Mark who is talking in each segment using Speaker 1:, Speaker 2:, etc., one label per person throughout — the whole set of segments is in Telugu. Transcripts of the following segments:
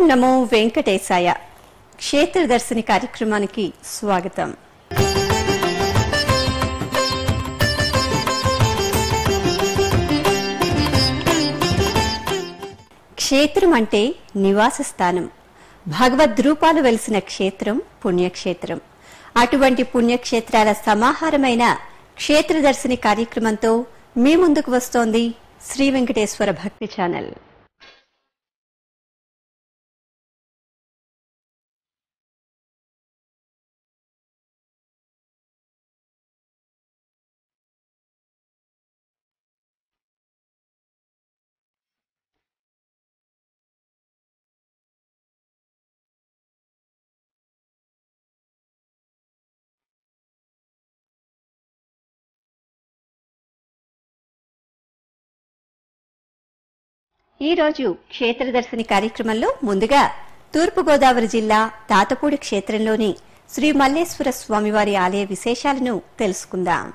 Speaker 1: నమో వెంకటేశాయ క్షేత్రదర్శిని కార్యక్రమానికి స్వాగతం క్షేత్రం అంటే నివాస స్థానం భగవద్రూపాలు వెలిసిన క్షేత్రం పుణ్యక్షేత్రం అటువంటి పుణ్యక్షేత్రాల సమాహారమైన క్షేత్రదర్శిని కార్యక్రమంతో మీ ముందుకు వస్తోంది శ్రీ వెంకటేశ్వర భక్తి ఛానల్ ఈ రోజు క్షేత్రదర్శిని కార్యక్రమంలో ముందుగా తూర్పుగోదావరి జిల్లా తాతపూడి క్షేత్రంలోని శ్రీ మల్లేశ్వర స్వామివారి ఆలయ విశేషాలను తెలుసుకుందాం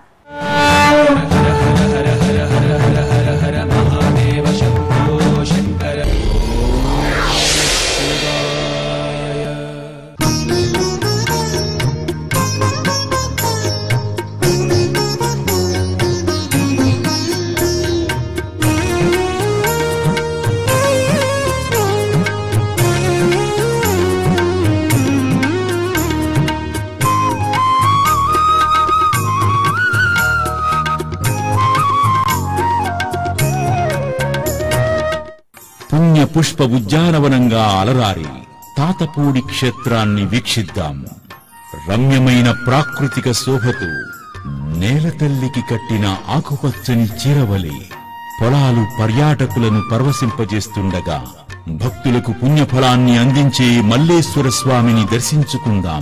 Speaker 2: పుణ్య పుష్ప ఉద్యానవనంగా అలరారి తాతపూడి క్షేత్రాన్ని వీక్షిద్దాం రమ్యమైన ప్రాకృతిక శోభతో నేలతల్లికి కట్టిన ఆకుపచ్చని చీరవలి పొలాలు పర్యాటకులను పరవశింపజేస్తుండగా భక్తులకు పుణ్యఫలాన్ని అందించే మల్లేశ్వర స్వామిని దర్శించుకుందాం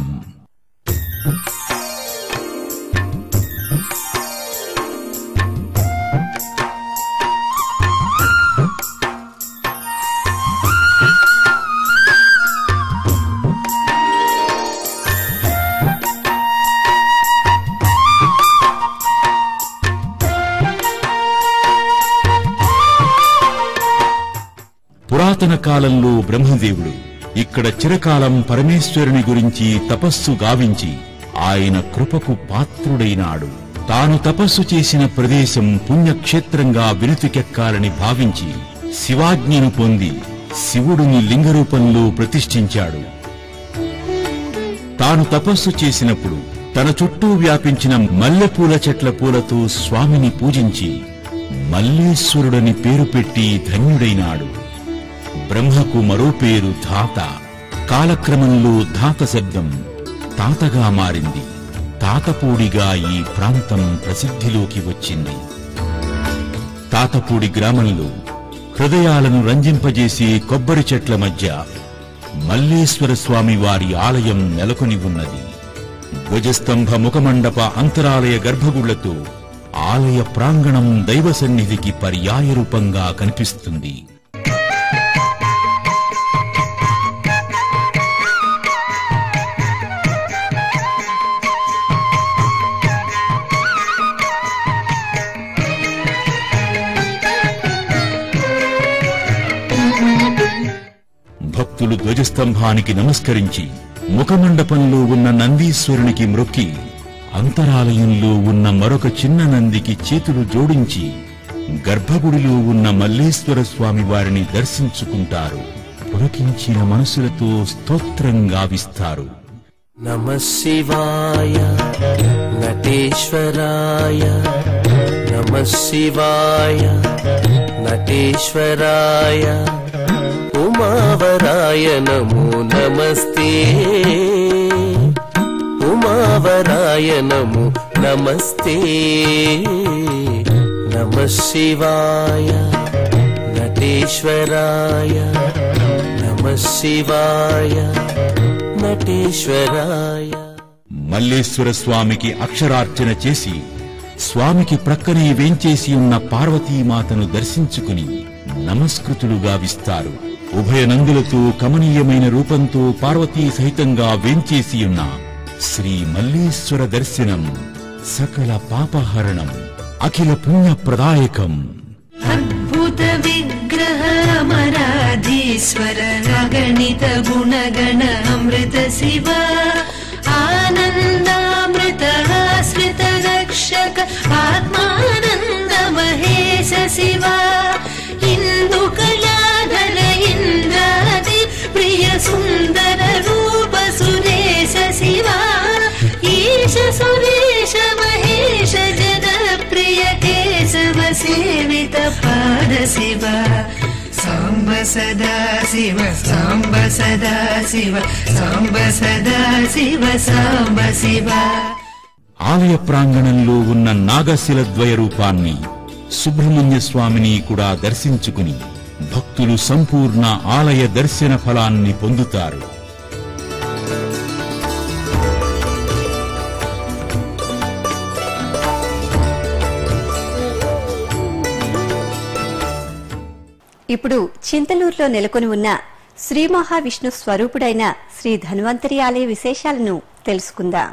Speaker 2: పురాతన కాలంలో బ్రహ్మదేవుడు ఇక్కడ చిరకాలం పరమేశ్వరుని గురించి తపస్సు గావించి ఆయన కృపకు పాత్రుడైనాడు తాను తపస్సు చేసిన ప్రదేశం పుణ్యక్షేత్రంగా వెనుతికెక్కాలని భావించి శివాజ్ఞను పొంది శివుడిని లింగరూపంలో ప్రతిష్ఠించాడు తాను తపస్సు చేసినప్పుడు తన చుట్టూ వ్యాపించిన మల్లెపూల చెట్ల పూలతో స్వామిని పూజించి మల్లేశ్వరుడని పేరు పెట్టి ధన్యుడైనాడు బ్రహ్మకు మరో పేరు ధాత కాలక్రమంలో ధాత శబ్దం తాతగా మారింది తాతపూడిగా ఈ ప్రాంతం ప్రసిద్ధిలోకి వచ్చింది తాతపూడి గ్రామంలో హృదయాలను రంజింపజేసే కొబ్బరి చెట్ల మధ్య మల్లేశ్వర స్వామి వారి ఆలయం నెలకొని ఉన్నది ధ్వజస్తంభ ముఖమండప అంతరాలయ గర్భగుళ్లతో ఆలయ ప్రాంగణం దైవ సన్నిధికి పర్యాయ రూపంగా కనిపిస్తుంది భక్తులు ధ్వజస్తంభానికి నమస్కరించి ముఖమండపంలో ఉన్న నందీశ్వరునికి మ్రొక్కి అంతరాలయంలో ఉన్న మరొక చిన్న నందికి చేతులు జోడించి గర్భగుడిలో ఉన్న మల్లేశ్వర స్వామి వారిని దర్శించుకుంటారు పులకించిన మనసులతో స్తోత్రం గావిస్తారు
Speaker 3: नमः शिवाय नटेश्वराय नमः शिवाय नटेश्वराय उमावराय नमो नमस्ते उमावराय नमो नमस्ते नमः शिवाय नटेश्वराय नमः शिवाय నటేశ్వరాయ
Speaker 2: మల్లేశ్వర స్వామికి అక్షరార్చన చేసి స్వామికి ప్రక్కనే వేంచేసి ఉన్న పార్వతీమాతను దర్శించుకుని నమస్కృతులు గావిస్తారు ఉభయ నందులతో కమనీయమైన రూపంతో పార్వతీ సహితంగా వేంచేసి ఉన్న శ్రీ మల్లేశ్వర దర్శనం సకల పాపహరణం అఖిల పుణ్యప్రదాయకం
Speaker 4: అద్భుత విగ్రహ అమరాధీశ్వర నగర अगणित गुणगण अमृत शिव आनन्दामृत आश्रित रक्षक आत्मानन्द महेश शिव इन्दुकलाधर इन्द्रादि प्रिय सुन्दर रूप सुरेश शिव ईश सुरेश महेश जन प्रिय केशव सेवित पाद शिव साम्ब सदा शिव साम्ब सदा शिव साम्ब सदा शिव साम्ब शिव
Speaker 2: ఆలయ ప్రాంగణంలో ఉన్న నాగశిల ద్వయ రూపాన్ని సుబ్రహ్మణ్య స్వామిని కూడా దర్శించుకుని భక్తులు సంపూర్ణ ఆలయ దర్శన ఫలాన్ని పొందుతారు
Speaker 1: ఇప్పుడు చింతలూరులో నెలకొని ఉన్న శ్రీ మహావిష్ణు స్వరూపుడైన శ్రీ ధన్వంతరి ఆలయ విశేషాలను తెలుసుకుందాం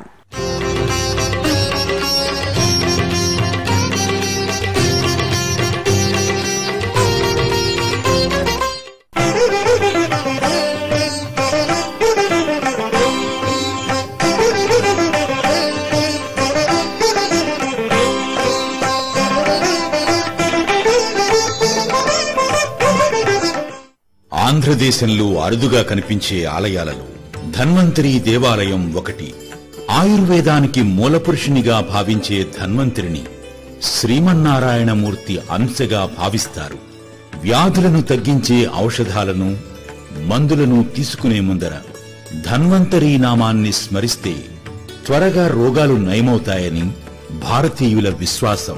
Speaker 2: ఆంధ్రదేశంలో అరుదుగా కనిపించే ఆలయాలలో ధన్వంతరి దేవాలయం ఒకటి ఆయుర్వేదానికి మూలపురుషునిగా భావించే ధన్వంతరిని శ్రీమన్నారాయణమూర్తి అంశగా భావిస్తారు వ్యాధులను తగ్గించే ఔషధాలను మందులను తీసుకునే ముందర ధన్వంతరి నామాన్ని స్మరిస్తే త్వరగా రోగాలు నయమవుతాయని భారతీయుల విశ్వాసం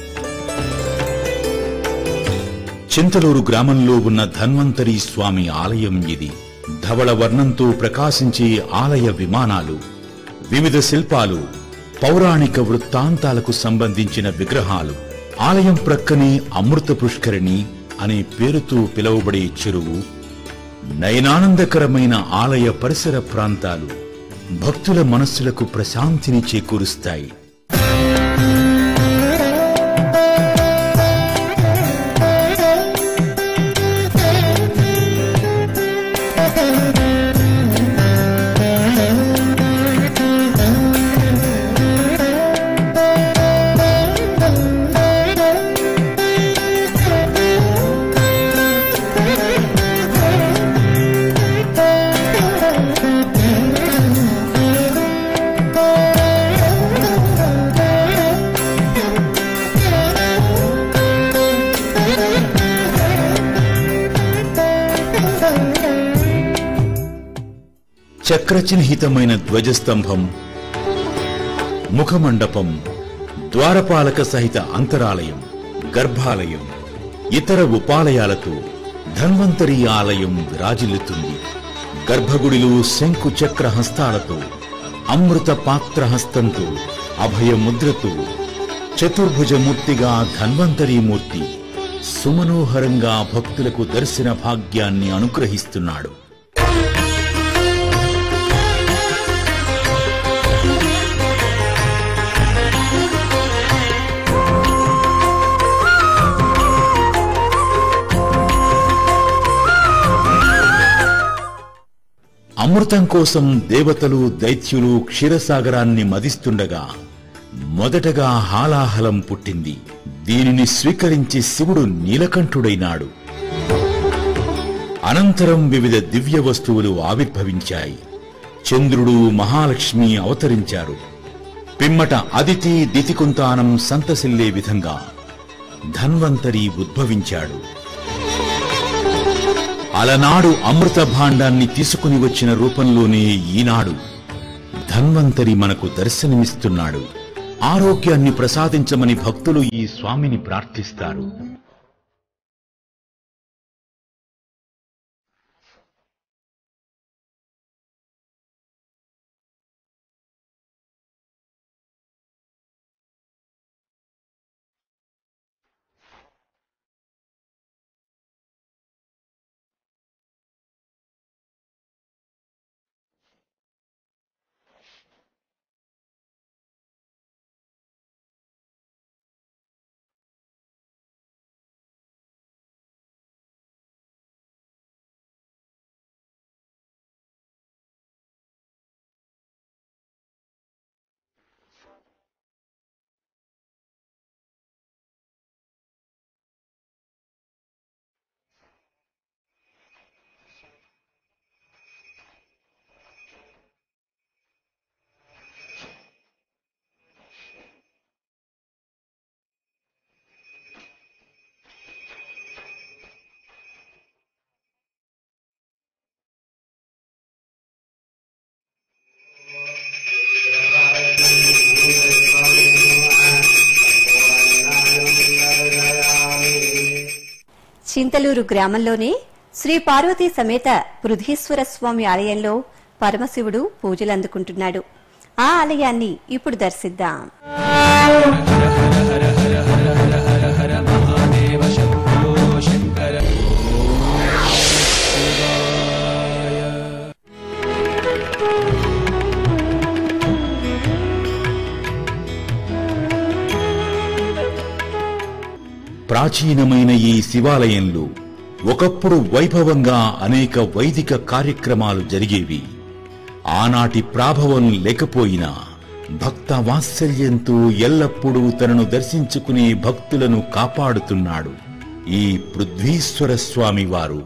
Speaker 2: చింతలూరు గ్రామంలో ఉన్న ధన్వంతరి స్వామి ఆలయం ఇది ధవళ వర్ణంతో ప్రకాశించే ఆలయ విమానాలు వివిధ శిల్పాలు పౌరాణిక వృత్తాంతాలకు సంబంధించిన విగ్రహాలు ఆలయం ప్రక్కనే అమృత పుష్కరిణి అనే పేరుతో పిలువబడే చెరువు నయనానందకరమైన ఆలయ పరిసర ప్రాంతాలు భక్తుల మనస్సులకు ప్రశాంతిని చేకూరుస్తాయి చక్రచిహ్నితమైన ధ్వజస్తంభం ముఖమండపం ద్వారపాలక సహిత అంతరాలయం గర్భాలయం ఇతర ఉపాలయాలతో ధన్వంతరి ఆలయం విరాజిల్లుతుంది గర్భగుడిలో శంకు చక్ర హస్తాలతో అమృత పాత్ర హస్తంతో అభయముద్రతో చతుర్భుజమూర్తిగా ధన్వంతరి మూర్తి సుమనోహరంగా భక్తులకు దర్శన భాగ్యాన్ని అనుగ్రహిస్తున్నాడు అమృతం కోసం దేవతలు దైత్యులు క్షీరసాగరాన్ని మదిస్తుండగా మొదటగా హాలాహలం పుట్టింది దీనిని స్వీకరించి శివుడు నీలకంఠుడైనాడు అనంతరం వివిధ దివ్య వస్తువులు ఆవిర్భవించాయి చంద్రుడు మహాలక్ష్మి అవతరించారు పిమ్మట అదితి దితికుంతానం సంతసిల్లే విధంగా ధన్వంతరి ఉద్భవించాడు అలనాడు అమృత భాండాన్ని తీసుకుని వచ్చిన రూపంలోనే ఈనాడు ధన్వంతరి మనకు దర్శనమిస్తున్నాడు ఆరోగ్యాన్ని ప్రసాదించమని భక్తులు ఈ స్వామిని ప్రార్థిస్తారు
Speaker 1: చింతలూరు గ్రామంలోనే శ్రీ పార్వతీ సమేత పృథీశ్వర స్వామి ఆలయంలో పరమశివుడు పూజలందుకుంటున్నాడు ఆ ఆలయాన్ని ఇప్పుడు దర్శిద్దాం
Speaker 2: ప్రాచీనమైన ఈ శివాలయంలో ఒకప్పుడు వైభవంగా అనేక వైదిక కార్యక్రమాలు జరిగేవి ఆనాటి ప్రాభవం లేకపోయినా భక్త వాత్సల్యంతో ఎల్లప్పుడూ తనను దర్శించుకునే భక్తులను కాపాడుతున్నాడు ఈ పృథ్వీశ్వర స్వామి వారు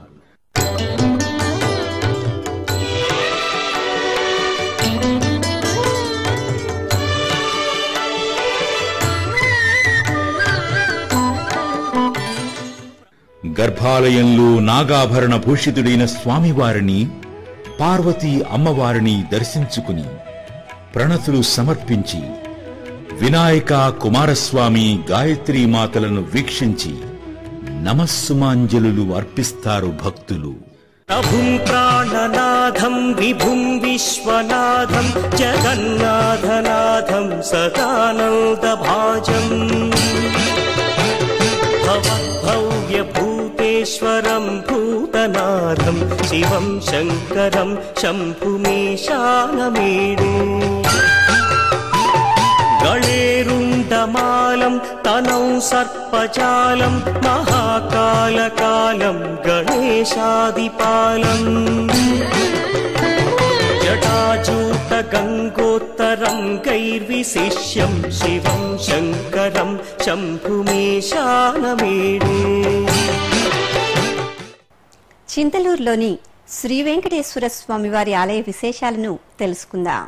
Speaker 2: గర్భాలయంలో నాగాభరణ భూషితుడైన స్వామివారిని పార్వతీ అమ్మవారిని దర్శించుకుని ప్రణతులు సమర్పించి వినాయక కుమారస్వామి గాయత్రీ మాతలను వీక్షించి నమస్సుమాంజలులు అర్పిస్తారు భక్తులు
Speaker 3: ప్రభుం ప్రాణనాథం విభుం విశ్వనాథం జగన్నాథనాథం సదానందభాజం భవ్యభూతేశ్వరం భూతనాథం శివం శంకరం శంభుమీశానమీడే గళేరుండమాలం తనౌ సర్పజాలం మహాకాలకాలం గణేశాదిపాలం జటాజూత గంగోత్తరం గైర్విశిష్యం శివం శంకరం శంభుమీశానమీడే
Speaker 1: చింతలూరులోని శ్రీ వెంకటేశ్వర స్వామివారి ఆలయ విశేషాలను తెలుసుకుందాం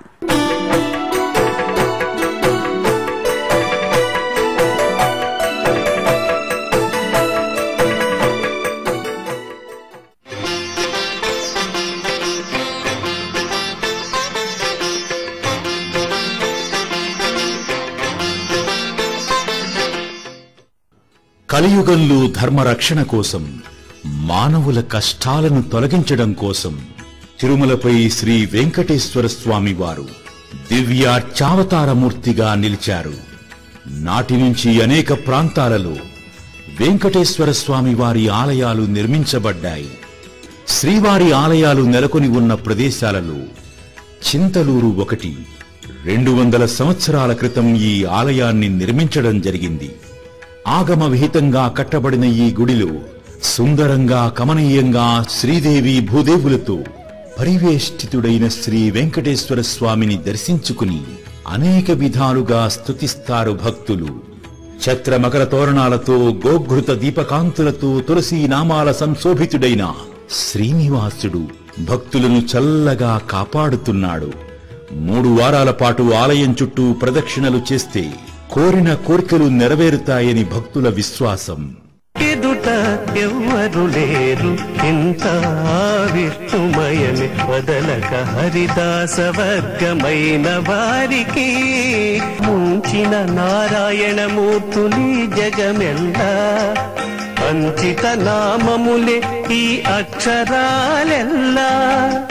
Speaker 2: కలియుగంలో ధర్మరక్షణ కోసం మానవుల కష్టాలను తొలగించడం కోసం తిరుమలపై శ్రీ వెంకటేశ్వర స్వామి వారు దివ్యార్చావతారమూర్తిగా నిలిచారు నాటి నుంచి అనేక ప్రాంతాలలో వెంకటేశ్వర స్వామి వారి ఆలయాలు నిర్మించబడ్డాయి శ్రీవారి ఆలయాలు నెలకొని ఉన్న ప్రదేశాలలో చింతలూరు ఒకటి రెండు వందల సంవత్సరాల క్రితం ఈ ఆలయాన్ని నిర్మించడం జరిగింది ఆగమ విహితంగా కట్టబడిన ఈ గుడిలో సుందరంగా కమనీయంగా శ్రీదేవి భూదేవులతో పరివేష్టితుడైన శ్రీ వెంకటేశ్వర స్వామిని దర్శించుకుని అనేక విధాలుగా స్తుతిస్తారు భక్తులు ఛత్ర మకర తోరణాలతో గోఘృత దీపకాంతులతో తులసీ నామాల సంశోభితుడైన శ్రీనివాసుడు భక్తులను చల్లగా కాపాడుతున్నాడు మూడు వారాల పాటు ఆలయం చుట్టూ ప్రదక్షిణలు చేస్తే కోరిన కోరికలు నెరవేరుతాయని భక్తుల విశ్వాసం
Speaker 3: ఎదుట ఎవ్వరు లేరు ఇంత విష్ణుమయమి వదలక హరిదాస వర్గమైన వారికి ముంచిన నారాయణమూర్తులి జగమెల్లా అంచిత నామములే ఈ అక్షరాలెల్లా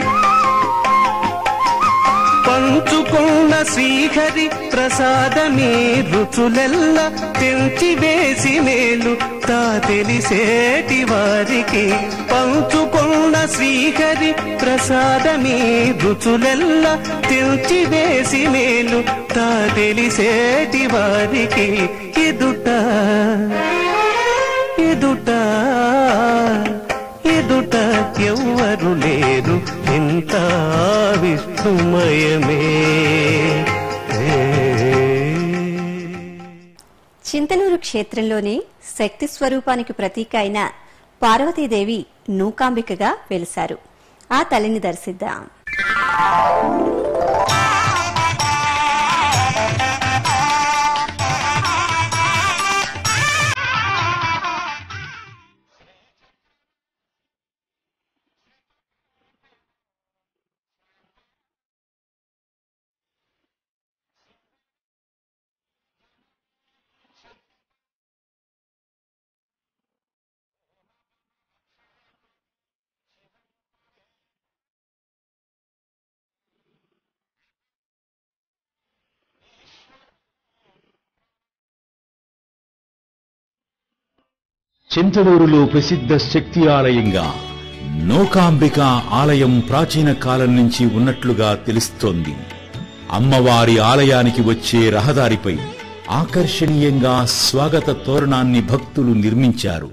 Speaker 3: పంచుకున్న శ్రీహరి ప్రసాదమే రుచులెల్ల తెంచి వేసి మేలు తా తెలిసేటి వారికి పంచుకున్న శ్రీహరి ప్రసాదమే రుచులెల్ల తెంచి వేసి మేలు తా తెలిసేటి వారికి ఎదుట ఎదుట ఎదుట ఎవ్వరు లేరు ఇంత విష్ణుమయమే
Speaker 1: చింతలూరు క్షేత్రంలోని శక్తి స్వరూపానికి ప్రతీక అయిన పార్వతీదేవి నూకాంబికగా వెలిశారు ఆ తల్లిని దర్శిద్దాం
Speaker 2: చింతలూరులో ప్రసిద్ధ శక్తి ఆలయంగా నౌకాంబిక ఆలయం ప్రాచీన కాలం నుంచి ఉన్నట్లుగా తెలుస్తోంది అమ్మవారి ఆలయానికి వచ్చే రహదారిపై ఆకర్షణీయంగా స్వాగత తోరణాన్ని భక్తులు నిర్మించారు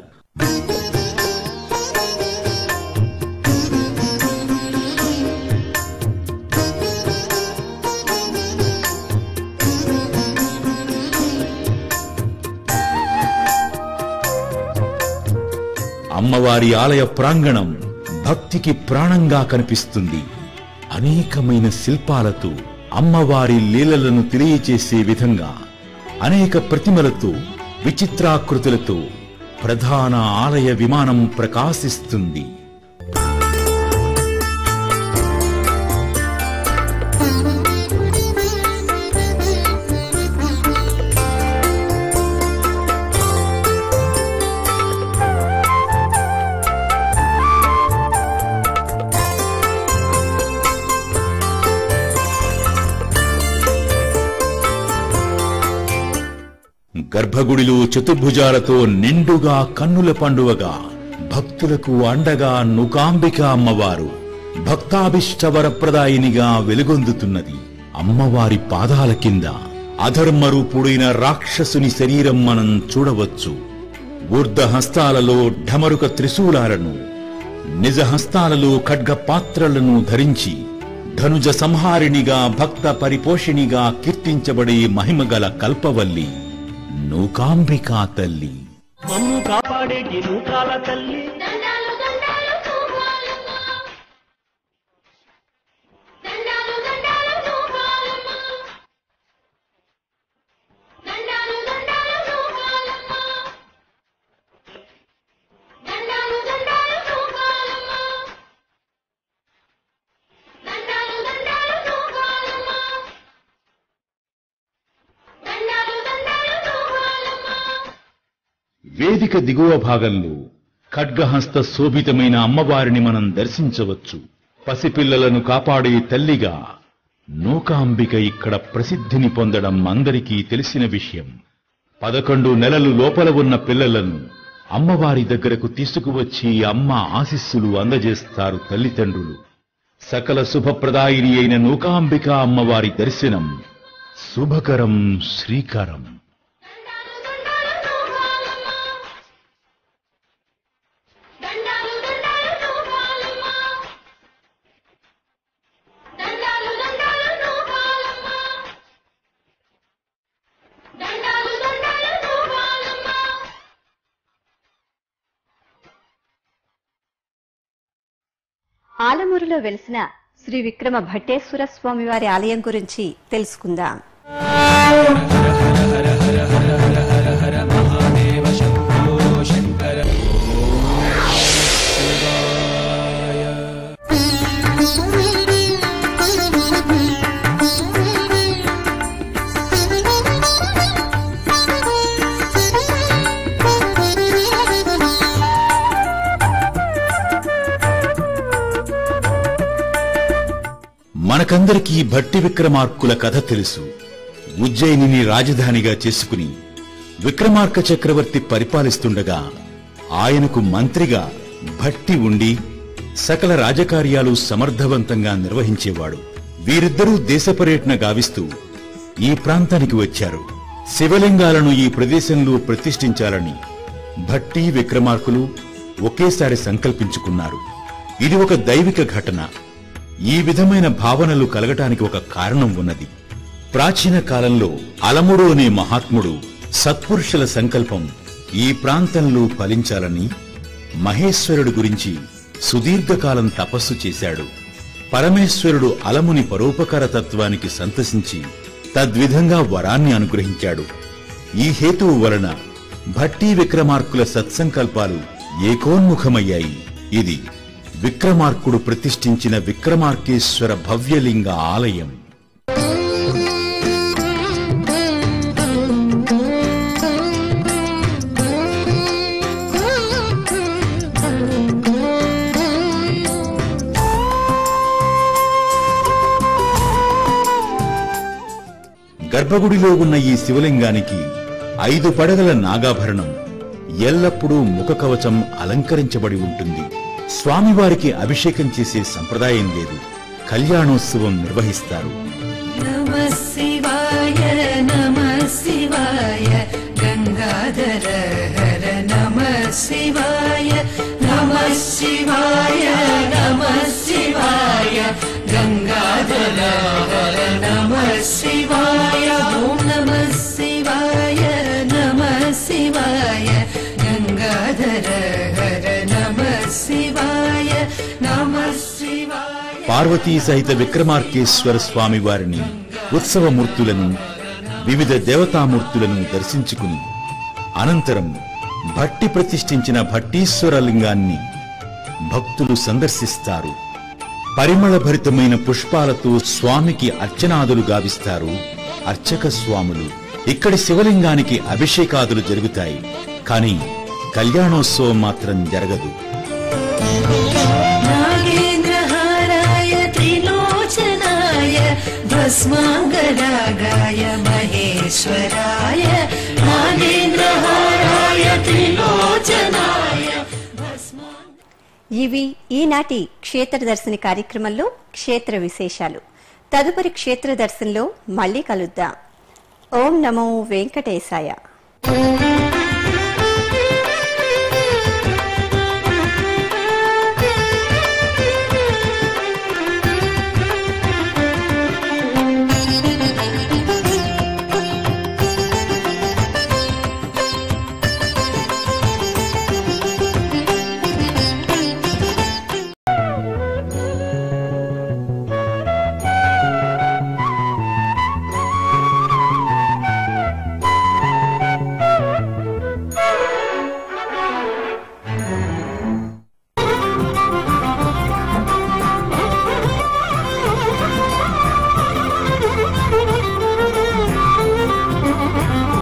Speaker 2: అమ్మవారి ఆలయ ప్రాంగణం భక్తికి ప్రాణంగా కనిపిస్తుంది అనేకమైన శిల్పాలతో అమ్మవారి లీలలను తెలియచేసే విధంగా అనేక ప్రతిమలతో విచిత్రాకృతులతో ప్రధాన ఆలయ విమానం ప్రకాశిస్తుంది గర్భగుడిలో చతుర్భుజాలతో నిండుగా కన్నుల పండువగా భక్తులకు అండగా నుకాంబిక అమ్మవారు భక్తాభిష్ట వరప్రదాయినిగా వెలుగొందుతున్నది అమ్మవారి పాదాల కింద అధర్మరూపుడైన రాక్షసుని శరీరం మనం చూడవచ్చు ఊర్ధ హస్తాలలో ఢమరుక త్రిశూలాలను నిజ హస్తాలలో ఖడ్గ పాత్రలను ధరించి ధనుజ సంహారిణిగా భక్త పరిపోషిణిగా కీర్తించబడే మహిమగల కల్పవల్లి నూకాంబికా తల్లి
Speaker 3: మమ్ము కాపాడేటి నూకాల తల్లి
Speaker 4: దండాలు దండాలు చూపాలమ్మ దండాలు దండాలు చూపాలమ్మ దండాలు దండాలు చూపాలమ్మ దండాలు దండాలు చూపాలమ్మ దండాలు దండాలు చూపాలమ్మ దండాలు దండాలు చూపాలమ్మ
Speaker 2: వేదిక దిగువ భాగంలో ఖడ్గహస్త శోభితమైన అమ్మవారిని మనం దర్శించవచ్చు పసిపిల్లలను కాపాడే తల్లిగా నూకాంబిక ఇక్కడ ప్రసిద్ధిని పొందడం అందరికీ తెలిసిన విషయం పదకొండు నెలలు లోపల ఉన్న పిల్లలను అమ్మవారి దగ్గరకు తీసుకువచ్చి అమ్మ ఆశీస్సులు అందజేస్తారు తల్లిదండ్రులు సకల శుభప్రదాయిని అయిన నూకాంబిక అమ్మవారి దర్శనం శుభకరం శ్రీకరం
Speaker 4: దండాలు దండాలు చూపాలమ్మ దండాలు దండాలు చూపాలమ్మ దండాలు దండాలు చూపాలమ్మ
Speaker 1: ఆలమూరులో వెలిసిన శ్రీ విక్రమ భట్టేశ్వర స్వామి వారి ఆలయం గురించి తెలుసుకుందాం
Speaker 2: మనకందరికీ భట్టి విక్రమార్కుల కథ తెలుసు ఉజ్జయినిని రాజధానిగా చేసుకుని విక్రమార్క చక్రవర్తి పరిపాలిస్తుండగా ఆయనకు మంత్రిగా భట్టి ఉండి సకల రాజకార్యాలు సమర్థవంతంగా నిర్వహించేవాడు వీరిద్దరూ దేశ పర్యటన గావిస్తూ ఈ ప్రాంతానికి వచ్చారు శివలింగాలను ఈ ప్రదేశంలో ప్రతిష్ఠించాలని భట్టి విక్రమార్కులు ఒకేసారి సంకల్పించుకున్నారు ఇది ఒక దైవిక ఘటన ఈ విధమైన భావనలు కలగటానికి ఒక కారణం ఉన్నది ప్రాచీన కాలంలో అలముడు అనే మహాత్ముడు సత్పురుషుల సంకల్పం ఈ ప్రాంతంలో ఫలించాలని మహేశ్వరుడు గురించి సుదీర్ఘకాలం తపస్సు చేశాడు పరమేశ్వరుడు అలముని పరోపకార తత్వానికి సంతసించి తద్విధంగా వరాన్ని అనుగ్రహించాడు ఈ హేతువు వలన భట్టి విక్రమార్కుల సత్సంకల్పాలు ఏకోన్ముఖమయ్యాయి ఇది విక్రమార్కుడు ప్రతిష్ఠించిన విక్రమార్కేశ్వర భవ్యలింగ ఆలయం గర్భగుడిలో ఉన్న ఈ శివలింగానికి ఐదు పడగల నాగాభరణం ఎల్లప్పుడూ ముఖ కవచం అలంకరించబడి ఉంటుంది స్వామివారికి అభిషేకం చేసే సంప్రదాయం లేదు కళ్యాణోత్సవం నిర్వహిస్తారు
Speaker 5: नमः शिवाय नमः शिवाय गङ्गाधर हर नमः शिवाय नमः शिवाय नमः शिवाय गङ्गाधर हर नमः शिवाय ॐ नमः शिवाय नमः शिवाय गङ्गाधर हर नमः शिवाय नमः शिवाय
Speaker 2: పార్వతీ సహిత విక్రమార్కేశ్వర స్వామి వారిని ఉత్సవమూర్తులను వివిధ దేవతామూర్తులను దర్శించుకుని అనంతరం భట్టి ప్రతిష్ఠించిన భట్టీశ్వర లింగాన్ని భక్తులు సందర్శిస్తారు పరిమళభరితమైన పుష్పాలతో స్వామికి అర్చనాదులు గావిస్తారు అర్చక స్వాములు ఇక్కడి శివలింగానికి అభిషేకాదులు జరుగుతాయి కానీ కళ్యాణోత్సవం మాత్రం జరగదు
Speaker 5: नागेन्द्रहाराय त्रिलोचनाय भस्माङ्गरागाय महेश्वराय नागेन्द्रहाराय त्रिलोचनाय
Speaker 1: ఇవి ఈనాటి క్షేత్ర దర్శని కార్యక్రమంలో క్షేత్ర విశేషాలు తదుపరి క్షేత్ర దర్శనంలో మళ్ళీ కలుద్దాం ఓం నమో వెంకటేశాయ